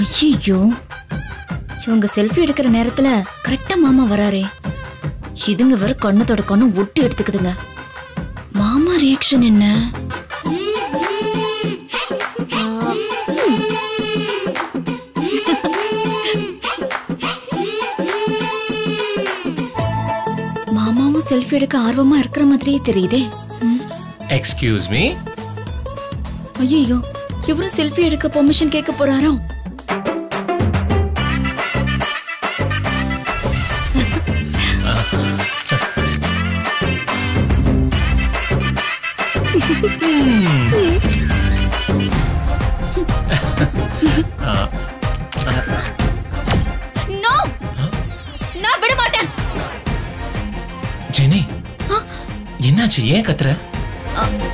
ஐயோ இவங்க செல்ஃபி எடுக்கிற நேரத்துல கரெக்டா மாமா வராரே இதுங்க வேற கண்ணத்தோட கண்ணு ஒட்டி எடுத்துக்குதுங்க மாமா ரியாக்ஷன் என்ன ஆ, ம். மாமாவும் செல்ஃபி எடுக்க ஆர்வமா இருக்கிற மாதிரியே தெரியுதே எக்ஸ்கியூஸ் மீ ஐயோ இவரும் செல்ஃபி எடுக்க பெர்மிஷன் கேட்க போறாரோ நோ நான் விட மாட்டேன் ஜெனி என்னாச்சு ஏன் கத்துற அ,